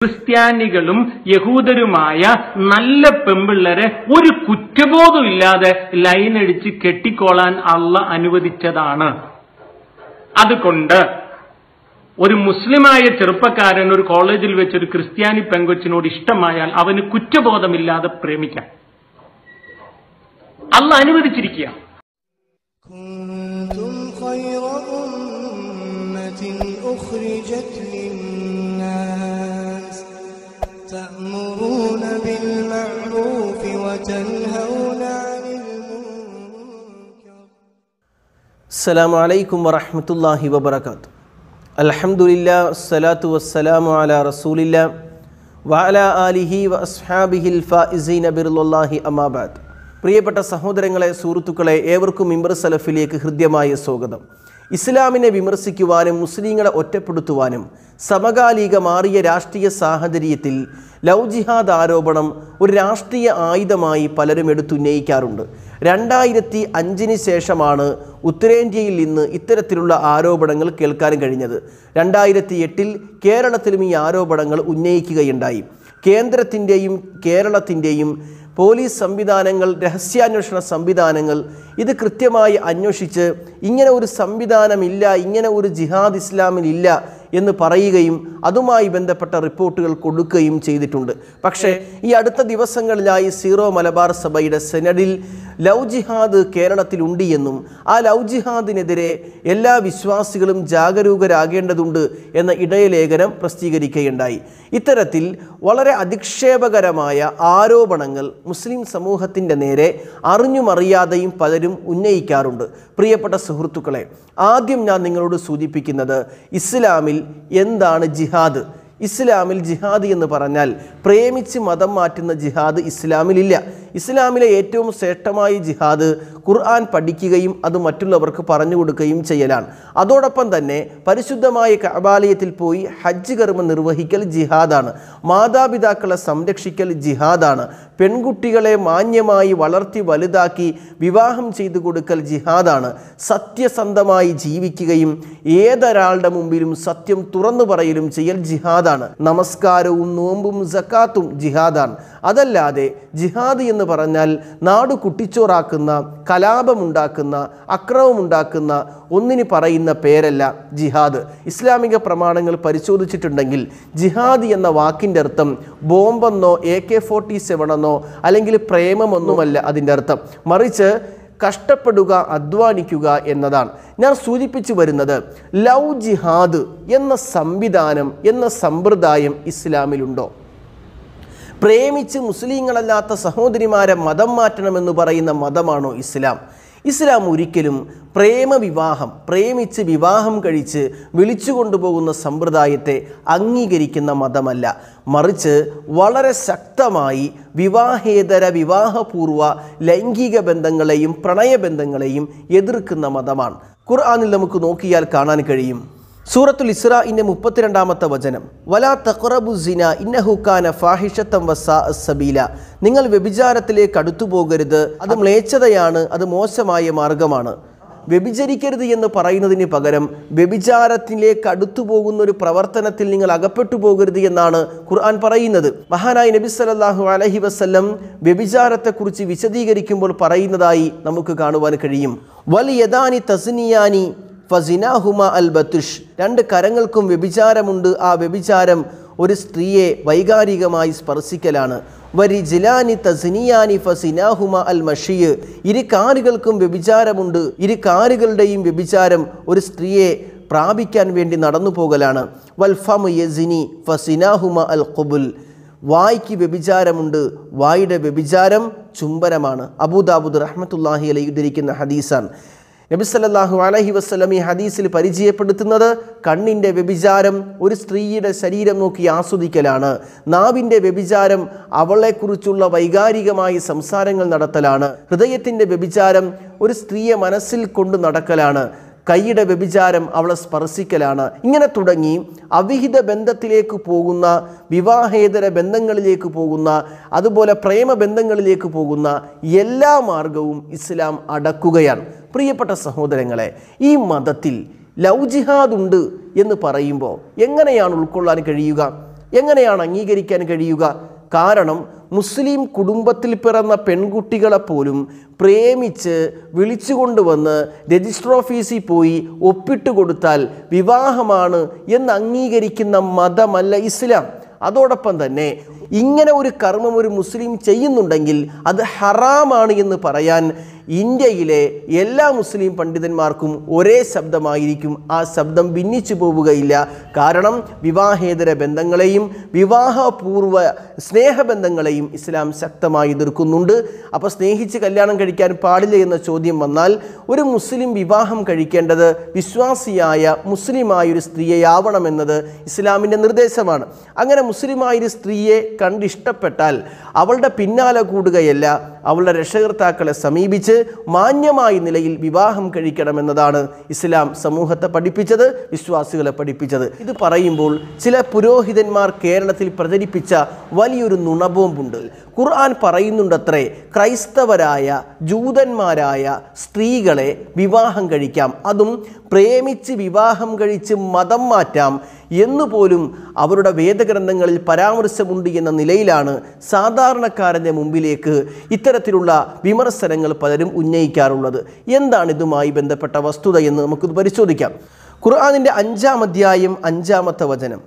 ക്രിസ്ത്യാനികളും യഹൂദരുമായ നല്ല പെമ്പിള്ളരെ ഒരു കുറ്റബോധം ഇല്ലാതെ ലൈനടിച്ച് കെട്ടിക്കോളാൻ അള്ള അനുവദിച്ചതാണ് അതുകൊണ്ട് ഒരു മുസ്ലിമായ ചെറുപ്പക്കാരൻ ഒരു കോളേജിൽ വെച്ച് ഒരു ക്രിസ്ത്യാനി പെങ്കൊച്ചിനോട് ഇഷ്ടമായാൽ അവന് കുറ്റബോധമില്ലാതെ പ്രേമിക്കാം അള്ള അനുവദിച്ചിരിക്കുക كنتم خير أمة أخرجت للناس تأمرون بالمعروف وتنهون عن المنكر السلام عليكم ورحمة الله وبركاته الحمد لله والصلاة والسلام على رسول الله وعلى آله وأصحابه الفائزين برضا الله أما بعد പ്രിയപ്പെട്ട സഹോദരങ്ങളെ സുഹൃത്തുക്കളെ ഏവർക്കും മിമ്പർ സലഫിലേക്ക് ഹൃദ്യമായ സ്വാഗതം ഇസ്ലാമിനെ വിമർശിക്കുവാനും മുസ്ലിങ്ങളെ ഒറ്റപ്പെടുത്തുവാനും സമകാലിക മാറിയ രാഷ്ട്രീയ സാഹചര്യത്തിൽ ലവ് ജിഹാദ് ആരോപണം ഒരു രാഷ്ട്രീയ ആയുധമായി പലരും എടുത്തുന്നയിക്കാറുണ്ട് രണ്ടായിരത്തി അഞ്ചിന് ശേഷമാണ് ഉത്തരേന്ത്യയിൽ നിന്ന് ഇത്തരത്തിലുള്ള ആരോപണങ്ങൾ കേൾക്കാൻ കഴിഞ്ഞത് രണ്ടായിരത്തി എട്ടിൽ കേരളത്തിലും ഈ ആരോപണങ്ങൾ ഉന്നയിക്കുകയുണ്ടായി കേന്ദ്രത്തിൻ്റെയും കേരളത്തിൻ്റെയും പോലീസ് സംവിധാനങ്ങൾ രഹസ്യാന്വേഷണ സംവിധാനങ്ങൾ ഇത് കൃത്യമായി അന്വേഷിച്ച് ഇങ്ങനെ ഒരു സംവിധാനമില്ല ഇങ്ങനെ ഒരു ജിഹാദ് ഇസ്ലാമിലില്ല എന്ന് പറയുകയും അതുമായി ബന്ധപ്പെട്ട റിപ്പോർട്ടുകൾ കൊടുക്കുകയും ചെയ്തിട്ടുണ്ട് പക്ഷേ ഈ അടുത്ത ദിവസങ്ങളിലായി സീറോ മലബാർ സഭയുടെ സെനഡിൽ ലവ് ജിഹാദ് കേരളത്തിലുണ്ട് എന്നും ആ ലവ് ജിഹാദിനെതിരെ എല്ലാ വിശ്വാസികളും ജാഗരൂകരാകേണ്ടതുണ്ട് എന്ന ഇടയലേഖനം പ്രസിദ്ധീകരിക്കുകയുണ്ടായി ഇത്തരത്തിൽ വളരെ അധിക്ഷേപകരമായ ആരോപണങ്ങൾ മുസ്ലിം സമൂഹത്തിൻ്റെ നേരെ അറിഞ്ഞുമറിയാതെയും പലരും ഉന്നയിക്കാറുണ്ട് പ്രിയപ്പെട്ട സുഹൃത്തുക്കളെ ആദ്യം ഞാൻ നിങ്ങളോട് സൂചിപ്പിക്കുന്നത് ഇസ്ലാമിൽ എന്താണ് ജിഹാദ് ഇസ്ലാമിൽ ജിഹാദ് എന്ന് പറഞ്ഞാൽ പ്രേമിച്ച് മതം മാറ്റുന്ന ജിഹാദ് ഇസ്ലാമിലില്ല ഇസ്ലാമിലെ ഏറ്റവും ശ്രേഷ്ഠമായ ജിഹാദ് ഖുർആൻ പഠിക്കുകയും അത് മറ്റുള്ളവർക്ക് പറഞ്ഞു കൊടുക്കുകയും ചെയ്യലാണ് അതോടൊപ്പം തന്നെ പരിശുദ്ധമായ കബാലയത്തിൽ പോയി ഹജ്ജ് കർമ്മം നിർവഹിക്കൽ ജിഹാദാണ് മാതാപിതാക്കളെ സംരക്ഷിക്കൽ ജിഹാദാണ് പെൺകുട്ടികളെ മാന്യമായി വളർത്തി വലുതാക്കി വിവാഹം ചെയ്തു കൊടുക്കൽ ജിഹാദാണ് സത്യസന്ധമായി ജീവിക്കുകയും ഏതൊരാളുടെ മുമ്പിലും സത്യം തുറന്നു പറയലും ചെയ്യൽ ജിഹാദാണ് നമസ്കാരവും നോമ്പും സക്കാത്തും ജിഹാദാണ് അതല്ലാതെ ജിഹാദ് എന്ന് പറഞ്ഞാൽ നാട് കുട്ടിച്ചോറാക്കുന്ന കലാപമുണ്ടാക്കുന്ന അക്രമമുണ്ടാക്കുന്ന ഒന്നിന് പറയുന്ന പേരല്ല ജിഹാദ് ഇസ്ലാമിക പ്രമാണങ്ങൾ പരിശോധിച്ചിട്ടുണ്ടെങ്കിൽ ജിഹാദ് എന്ന വാക്കിൻ്റെ അർത്ഥം ബോംബെന്നോ എ കെ ഫോർട്ടി സെവനെന്നോ അല്ലെങ്കിൽ പ്രേമമൊന്നുമല്ല അതിൻ്റെ അർത്ഥം മറിച്ച് കഷ്ടപ്പെടുക അധ്വാനിക്കുക എന്നതാണ് ഞാൻ സൂചിപ്പിച്ചു വരുന്നത് ലവ് ജിഹാദ് എന്ന സംവിധാനം എന്ന സമ്പ്രദായം ഇസ്ലാമിലുണ്ടോ പ്രേമിച്ച് മുസ്ലിങ്ങളല്ലാത്ത സഹോദരിമാരെ മതം മാറ്റണമെന്ന് പറയുന്ന മതമാണോ ഇസ്ലാം ഇസ്ലാം ഒരിക്കലും പ്രേമവിവാഹം പ്രേമിച്ച് വിവാഹം കഴിച്ച് വിളിച്ചു കൊണ്ടുപോകുന്ന സമ്പ്രദായത്തെ അംഗീകരിക്കുന്ന മതമല്ല മറിച്ച് വളരെ ശക്തമായി വിവാഹേതര വിവാഹപൂർവ ലൈംഗിക ബന്ധങ്ങളെയും പ്രണയബന്ധങ്ങളെയും എതിർക്കുന്ന മതമാണ് ഖുർആാനിൽ നമുക്ക് നോക്കിയാൽ കാണാൻ കഴിയും സൂറത്തുൽ ഇസ്രാഇന്റെ മുപ്പത്തിരണ്ടാമത്തെ വചനം വലാ തഖറബു സിന ഇന്നഹുക്കാന ഫാഹിഷത്തം വസാ സബീല നിങ്ങൾ വ്യഭിചാരത്തിലേക്ക് അടുത്തു പോകരുത് അത് മ്ലേച്ഛതയാണ് അത് മോശമായ മാർഗമാണ് വ്യഭിചരിക്കരുത് എന്ന് പറയുന്നതിന് പകരം വ്യഭിചാരത്തിലേക്ക് അടുത്തു പോകുന്ന ഒരു പ്രവർത്തനത്തിൽ നിങ്ങൾ അകപ്പെട്ടു പോകരുത് എന്നാണ് ഖുർആൻ പറയുന്നത് മഹാനായ നബി സല്ലല്ലാഹു അലൈഹി വസല്ലം വ്യഭിചാരത്തെക്കുറിച്ച് വിശദീകരിക്കുമ്പോൾ പറയുന്നതായി നമുക്ക് കാണുവാൻ കഴിയും വലിയദാനി തസ്നിയാനി ഫസിനാഹുമ അൽ ബത്തുഷ് രണ്ട് കരങ്ങൾക്കും വ്യഭിചാരമുണ്ട് ആ വ്യഭിചാരം ഒരു സ്ത്രീയെ വൈകാരികമായി സ്പർശിക്കലാണ് വരി ജിലാനി തസിനിയാനി ഫസിനാഹുമ അൽ മഷിയ് ഇരു കാലുകൾക്കും വ്യഭിചാരമുണ്ട് ഇരു കാലുകളുടെയും വ്യഭിചാരം ഒരു സ്ത്രീയെ പ്രാപിക്കാൻ വേണ്ടി നടന്നു പോകലാണ് വൽഫം യസിനി ഫസിനാഹുമ അൽ ഖുബുൽ വായ്ക്ക് വ്യഭിചാരമുണ്ട് വായുടെ വ്യഭിചാരം ചുംബനമാണ് അബൂദാബുദ് റഹ്മത്തുല്ലാഹി അലൈ ഉദ്ധരിക്കുന്ന ഹദീസാണ് നബി സല്ലല്ലാഹു അലൈഹി വസ്ലം ഈ ഹദീസിൽ പരിചയപ്പെടുത്തുന്നത് കണ്ണിൻ്റെ വ്യഭിചാരം ഒരു സ്ത്രീയുടെ ശരീരം നോക്കി ആസ്വദിക്കലാണ് നാവിൻ്റെ വ്യഭിചാരം അവളെക്കുറിച്ചുള്ള വൈകാരികമായ സംസാരങ്ങൾ നടത്തലാണ് ഹൃദയത്തിൻ്റെ വ്യഭിചാരം ഒരു സ്ത്രീയെ മനസ്സിൽ കൊണ്ട് നടക്കലാണ് കൈയുടെ വ്യഭിചാരം അവളെ സ്പർശിക്കലാണ് ഇങ്ങനെ തുടങ്ങി അവിഹിത ബന്ധത്തിലേക്ക് പോകുന്ന വിവാഹേതര ബന്ധങ്ങളിലേക്ക് പോകുന്ന അതുപോലെ പ്രേമബന്ധങ്ങളിലേക്ക് പോകുന്ന എല്ലാ മാർഗവും ഇസ്ലാം അടക്കുകയാണ് പ്രിയപ്പെട്ട സഹോദരങ്ങളെ ഈ മതത്തിൽ ലവ് ജിഹാദ് ഉണ്ട് എന്ന് പറയുമ്പോൾ എങ്ങനെയാണ് ഉൾക്കൊള്ളാൻ കഴിയുക എങ്ങനെയാണ് അംഗീകരിക്കാൻ കഴിയുക കാരണം മുസ്ലിം കുടുംബത്തിൽ പിറന്ന പെൺകുട്ടികളെ പോലും പ്രേമിച്ച് വിളിച്ചുകൊണ്ടുവന്ന് രജിസ്റ്റർ ഓഫീസിൽ പോയി ഒപ്പിട്ട് കൊടുത്താൽ വിവാഹമാണ് എന്ന് അംഗീകരിക്കുന്ന മതമല്ല ഇസ്ലാം അതോടൊപ്പം തന്നെ ഇങ്ങനെ ഒരു കർമ്മം ഒരു മുസ്ലിം ചെയ്യുന്നുണ്ടെങ്കിൽ അത് ഹറാമാണ് എന്ന് പറയാൻ ഇന്ത്യയിലെ എല്ലാ മുസ്ലിം പണ്ഡിതന്മാർക്കും ഒരേ ശബ്ദമായിരിക്കും ആ ശബ്ദം ഭിന്നിച്ചു പോവുകയില്ല കാരണം വിവാഹേതര ബന്ധങ്ങളെയും വിവാഹപൂർവ്വ സ്നേഹബന്ധങ്ങളെയും ഇസ്ലാം ശക്തമായി എതിർക്കുന്നുണ്ട് അപ്പോൾ സ്നേഹിച്ച് കല്യാണം കഴിക്കാൻ പാടില്ല എന്ന ചോദ്യം വന്നാൽ ഒരു മുസ്ലിം വിവാഹം കഴിക്കേണ്ടത് വിശ്വാസിയായ മുസ്ലിമായ ഒരു സ്ത്രീയാവണമെന്നത് ഇസ്ലാമിൻ്റെ നിർദ്ദേശമാണ് അങ്ങനെ മുസ്ലിമായ ഒരു സ്ത്രീയെ കണ്ടിഷ്ടപ്പെട്ടാൽ അവളുടെ പിന്നാലെ കൂടുകയല്ല അവളുടെ രക്ഷകർത്താക്കളെ സമീപിച്ച് മാന്യമായ നിലയിൽ വിവാഹം കഴിക്കണമെന്നതാണ് ഇസ്ലാം സമൂഹത്തെ പഠിപ്പിച്ചത് വിശ്വാസികളെ പഠിപ്പിച്ചത് ഇത് പറയുമ്പോൾ ചില പുരോഹിതന്മാർ കേരളത്തിൽ പ്രചരിപ്പിച്ച വലിയൊരു നുണബോംബുണ്ട് ഖുർആൻ പറയുന്നുണ്ടത്രേ ക്രൈസ്തവരായ ജൂതന്മാരായ സ്ത്രീകളെ വിവാഹം കഴിക്കാം അതും പ്രേമിച്ച് വിവാഹം കഴിച്ച് മതം മാറ്റാം എന്നുപോലും അവരുടെ വേദഗ്രന്ഥങ്ങളിൽ പരാമർശമുണ്ട് എന്ന നിലയിലാണ് സാധാരണക്കാരൻ്റെ മുമ്പിലേക്ക് ഇത്തരത്തിലുള്ള വിമർശനങ്ങൾ പലരും ഉന്നയിക്കാറുള്ളത് എന്താണ് ഇതുമായി ബന്ധപ്പെട്ട വസ്തുത എന്ന് നമുക്കിത് പരിശോധിക്കാം ഖുർആാനിൻ്റെ അഞ്ചാം അധ്യായം അഞ്ചാമത്തെ വചനം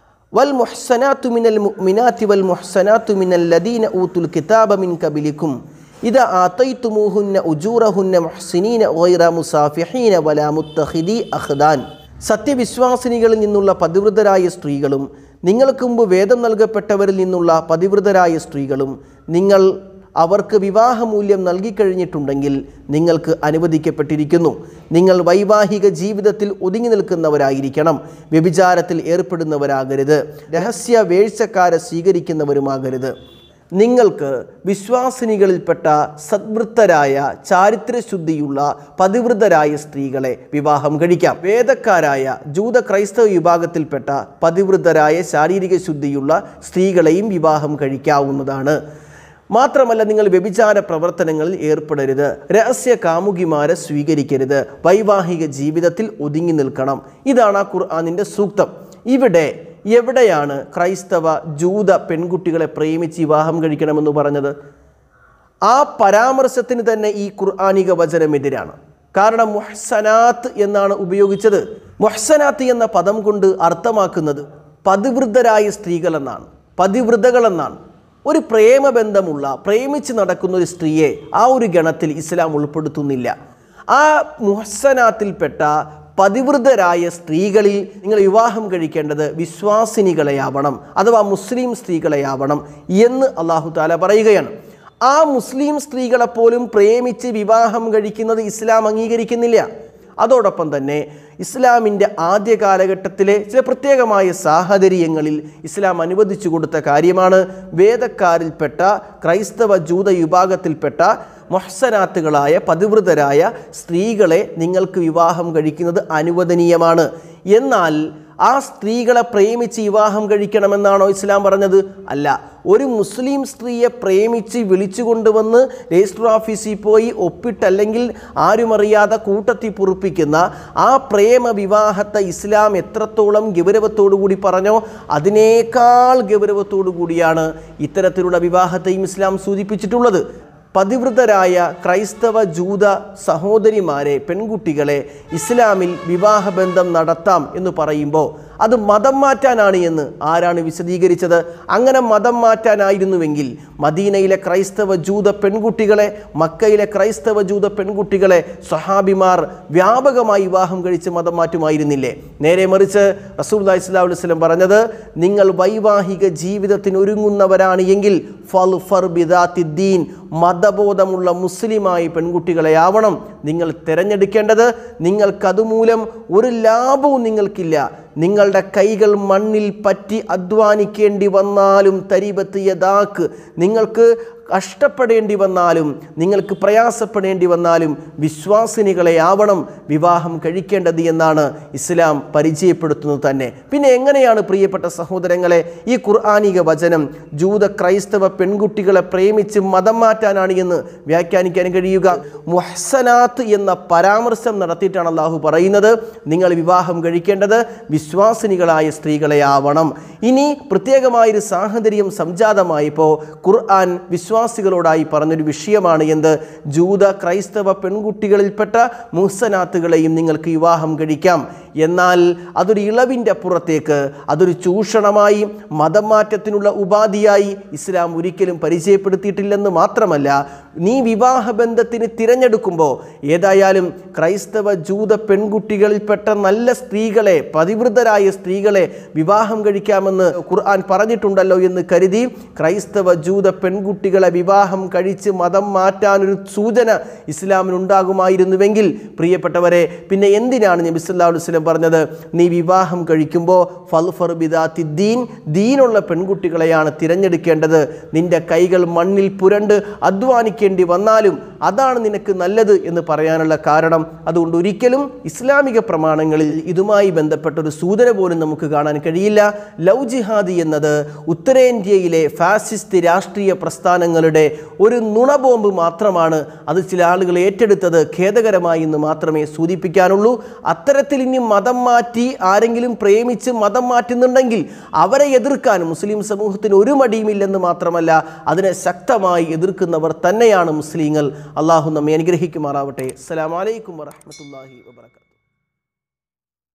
വൽ മുഹ്സനാത്തു മിനൽ മുഅ്മിനാത്തി വൽ മുഹ്സനാത്തു മിനൽ ലദീന ഊത്തുൽ കിതാബ മിൻ കബിലിക്കും ഇത ആതൈത്തുമൂഹുന്ന ഉജൂറഹുന്ന മുഹ്സിനീന ഗൈറ മുസാഫിഹീന വലാ മുത്തഖിദി അഖ്ദാൻ സത്യവിശ്വാസിനികളിൽ നിന്നുള്ള പതിവൃതരായ സ്ത്രീകളും നിങ്ങൾക്ക് മുമ്പ് വേദം നൽകപ്പെട്ടവരിൽ നിന്നുള്ള പതിവൃതരായ സ്ത്രീകളും നിങ്ങൾ അവർക്ക് വിവാഹമൂല്യം നൽകിക്കഴിഞ്ഞിട്ടുണ്ടെങ്കിൽ നിങ്ങൾക്ക് അനുവദിക്കപ്പെട്ടിരിക്കുന്നു നിങ്ങൾ വൈവാഹിക ജീവിതത്തിൽ ഒതുങ്ങി നിൽക്കുന്നവരായിരിക്കണം വ്യഭിചാരത്തിൽ ഏർപ്പെടുന്നവരാകരുത് രഹസ്യ വേഴ്ചക്കാരെ സ്വീകരിക്കുന്നവരുമാകരുത് നിങ്ങൾക്ക് വിശ്വാസിനികളിൽപ്പെട്ട സദ്വൃത്തരായ ചാരിത്രശുദ്ധിയുള്ള പതിവൃതരായ സ്ത്രീകളെ വിവാഹം കഴിക്കാം വേദക്കാരായ ജൂത ക്രൈസ്തവ വിഭാഗത്തിൽപ്പെട്ട പതിവൃതരായ ശാരീരിക ശുദ്ധിയുള്ള സ്ത്രീകളെയും വിവാഹം കഴിക്കാവുന്നതാണ് മാത്രമല്ല നിങ്ങൾ വ്യഭിചാര പ്രവർത്തനങ്ങളിൽ ഏർപ്പെടരുത് രഹസ്യ കാമുകിമാരെ സ്വീകരിക്കരുത് വൈവാഹിക ജീവിതത്തിൽ ഒതുങ്ങി നിൽക്കണം ഇതാണ് ആ ഖുർആാനിൻ്റെ സൂക്തം ഇവിടെ എവിടെയാണ് ക്രൈസ്തവ ജൂത പെൺകുട്ടികളെ പ്രേമിച്ച് വിവാഹം കഴിക്കണമെന്ന് പറഞ്ഞത് ആ പരാമർശത്തിന് തന്നെ ഈ ഖുർആാനിക വചനമെതിരാണ് കാരണം മുഹ്സനാത്ത് എന്നാണ് ഉപയോഗിച്ചത് മുഹ്സനാത്ത് എന്ന പദം കൊണ്ട് അർത്ഥമാക്കുന്നത് പതിവൃദ്ധരായ സ്ത്രീകൾ എന്നാണ് പതിവൃതകൾ എന്നാണ് ഒരു പ്രേമബന്ധമുള്ള പ്രേമിച്ച് നടക്കുന്ന ഒരു സ്ത്രീയെ ആ ഒരു ഗണത്തിൽ ഇസ്ലാം ഉൾപ്പെടുത്തുന്നില്ല ആ മുഹ്സനാത്തിൽപ്പെട്ട പതിവൃതരായ സ്ത്രീകളിൽ നിങ്ങൾ വിവാഹം കഴിക്കേണ്ടത് വിശ്വാസിനികളെയാവണം അഥവാ മുസ്ലിം സ്ത്രീകളെയാവണം എന്ന് അള്ളാഹു താല പറയുകയാണ് ആ മുസ്ലിം സ്ത്രീകളെപ്പോലും പ്രേമിച്ച് വിവാഹം കഴിക്കുന്നത് ഇസ്ലാം അംഗീകരിക്കുന്നില്ല അതോടൊപ്പം തന്നെ ഇസ്ലാമിൻ്റെ ആദ്യ കാലഘട്ടത്തിലെ ചില പ്രത്യേകമായ സാഹചര്യങ്ങളിൽ ഇസ്ലാം അനുവദിച്ചു കൊടുത്ത കാര്യമാണ് വേദക്കാരിൽപ്പെട്ട ക്രൈസ്തവ ജൂത വിഭാഗത്തിൽപ്പെട്ട മൊഹ്സനാത്തുകളായ പതിവൃതരായ സ്ത്രീകളെ നിങ്ങൾക്ക് വിവാഹം കഴിക്കുന്നത് അനുവദനീയമാണ് എന്നാൽ ആ സ്ത്രീകളെ പ്രേമിച്ച് വിവാഹം കഴിക്കണമെന്നാണോ ഇസ്ലാം പറഞ്ഞത് അല്ല ഒരു മുസ്ലിം സ്ത്രീയെ പ്രേമിച്ച് വിളിച്ചു കൊണ്ടുവന്ന് രജിസ്റ്റർ ഓഫീസിൽ പോയി ഒപ്പിട്ടല്ലെങ്കിൽ ആരുമറിയാതെ കൂട്ടത്തിൽ പൊറുപ്പിക്കുന്ന ആ പ്രേമ വിവാഹത്തെ ഇസ്ലാം എത്രത്തോളം ഗൗരവത്തോടു കൂടി പറഞ്ഞോ അതിനേക്കാൾ ഗൗരവത്തോടു കൂടിയാണ് ഇത്തരത്തിലുള്ള വിവാഹത്തെയും ഇസ്ലാം സൂചിപ്പിച്ചിട്ടുള്ളത് പതിവൃതരായ ക്രൈസ്തവ ജൂത സഹോദരിമാരെ പെൺകുട്ടികളെ ഇസ്ലാമിൽ വിവാഹബന്ധം നടത്താം എന്ന് പറയുമ്പോൾ അത് മതം മാറ്റാനാണ് എന്ന് ആരാണ് വിശദീകരിച്ചത് അങ്ങനെ മതം മാറ്റാനായിരുന്നുവെങ്കിൽ മദീനയിലെ ക്രൈസ്തവ ജൂത പെൺകുട്ടികളെ മക്കയിലെ ക്രൈസ്തവ ജൂത പെൺകുട്ടികളെ സഹാബിമാർ വ്യാപകമായി വിവാഹം കഴിച്ച് മതം മാറ്റുമായിരുന്നില്ലേ നേരെ മറിച്ച് റസൂൽ ഇസ്ലാം വസ്ലം പറഞ്ഞത് നിങ്ങൾ വൈവാഹിക ജീവിതത്തിന് ഒരുങ്ങുന്നവരാണ് എങ്കിൽ ഫൽ ഫർ ബിദാത്തിദ്ദീൻ മതബോധമുള്ള മുസ്ലിമായി പെൺകുട്ടികളെ ആവണം നിങ്ങൾ തിരഞ്ഞെടുക്കേണ്ടത് നിങ്ങൾക്കതുമൂലം ഒരു ലാഭവും നിങ്ങൾക്കില്ല നിങ്ങളുടെ കൈകൾ മണ്ണിൽ പറ്റി അധ്വാനിക്കേണ്ടി വന്നാലും തരിപത്ത് യഥാക്ക് നിങ്ങൾക്ക് കഷ്ടപ്പെടേണ്ടി വന്നാലും നിങ്ങൾക്ക് പ്രയാസപ്പെടേണ്ടി വന്നാലും വിശ്വാസിനികളെ ആവണം വിവാഹം കഴിക്കേണ്ടത് എന്നാണ് ഇസ്ലാം പരിചയപ്പെടുത്തുന്നത് തന്നെ പിന്നെ എങ്ങനെയാണ് പ്രിയപ്പെട്ട സഹോദരങ്ങളെ ഈ ഖുർആാനിക വചനം ജൂത ക്രൈസ്തവ പെൺകുട്ടികളെ പ്രേമിച്ച് മതം മാറ്റാനാണ് എന്ന് വ്യാഖ്യാനിക്കാൻ കഴിയുക മുഹ്സനാത്ത് എന്ന പരാമർശം നടത്തിയിട്ടാണ് അള്ളാഹു പറയുന്നത് നിങ്ങൾ വിവാഹം കഴിക്കേണ്ടത് വിശ്വാസിനികളായ സ്ത്രീകളെ ആവണം ഇനി പ്രത്യേകമായൊരു സാഹചര്യം സംജാതമായപ്പോൾ ഖുർആൻ വിശ്വാസികളോടായി പറഞ്ഞൊരു വിഷയമാണ് എന്ത് ജൂത ക്രൈസ്തവ പെൺകുട്ടികളിൽപ്പെട്ട മുഹ്സനാത്തുകളെയും നിങ്ങൾക്ക് വിവാഹം കഴിക്കാം എന്നാൽ അതൊരു ഇളവിൻ്റെ പുറത്തേക്ക് അതൊരു ചൂഷണമായി മതം മാറ്റത്തിനുള്ള ഉപാധിയായി ഇസ്ലാം ഒരിക്കലും പരിചയപ്പെടുത്തിയിട്ടില്ലെന്ന് മാത്രമല്ല നീ വിവാഹബന്ധത്തിന് തിരഞ്ഞെടുക്കുമ്പോൾ ഏതായാലും ക്രൈസ്തവ ജൂത പെൺകുട്ടികളിൽപ്പെട്ട നല്ല സ്ത്രീകളെ പതിവൃതരായ സ്ത്രീകളെ വിവാഹം കഴിക്കാമെന്ന് ഖുർആൻ പറഞ്ഞിട്ടുണ്ടല്ലോ എന്ന് കരുതി ക്രൈസ്തവ ജൂത പെൺകുട്ടികളെ വിവാഹം കഴിച്ച് മതം മാറ്റാനൊരു സൂചന ഇസ്ലാമിനുണ്ടാകുമായിരുന്നുവെങ്കിൽ പ്രിയപ്പെട്ടവരെ പിന്നെ എന്തിനാണ് നബി സല്ലല്ലാഹു അലൈഹി വസല്ലം പറഞ്ഞത് നീ വിവാഹം കഴിക്കുമ്പോൾ ഫൽഫർ ബിദാത്തി ദീൻ ദീനുള്ള പെൺകുട്ടികളെയാണ് തിരഞ്ഞെടുക്കേണ്ടത് നിന്റെ കൈകൾ മണ്ണിൽ പുരണ്ട് അധ്വാനിക്കേണ്ടി വന്നാലും അതാണ് നിനക്ക് നല്ലത് എന്ന് പറയാനുള്ള കാരണം അതുകൊണ്ട് ഒരിക്കലും ഇസ്ലാമിക പ്രമാണങ്ങളിൽ ഇതുമായി ബന്ധപ്പെട്ട ഒരു സൂചന പോലും നമുക്ക് കാണാൻ കഴിയില്ല ലവ് ജിഹാദി എന്നത് ഉത്തരേന്ത്യയിലെ ഫാസിസ്റ്റ് രാഷ്ട്രീയ പ്രസ്ഥാനങ്ങളുടെ ഒരു നുണബോംബ് മാത്രമാണ് അത് ചില ആളുകൾ ഏറ്റെടുത്തത് ഖേദകരമായി എന്ന് മാത്രമേ സൂചിപ്പിക്കാനുള്ളൂ അത്തരത്തിൽ ഇനി മതം മാറ്റി ആരെങ്കിലും പ്രേമിച്ച് മതം മാറ്റുന്നുണ്ടെങ്കിൽ അവരെ എതിർക്കാൻ മുസ്ലിം സമൂഹത്തിന് ഒരു മടിയുമില്ലെന്ന് മാത്രമല്ല അതിനെ ശക്തമായി എതിർക്കുന്നവർ തന്നെയാണ് മുസ്ലിങ്ങൾ അള്ളാഹു നമ്മെ അനുഗ്രഹിക്കുമാറാവട്ടെ അസ്സലാമലൈക്കും വറഹമത്തല്ലാഹി വബർക്കാത്തു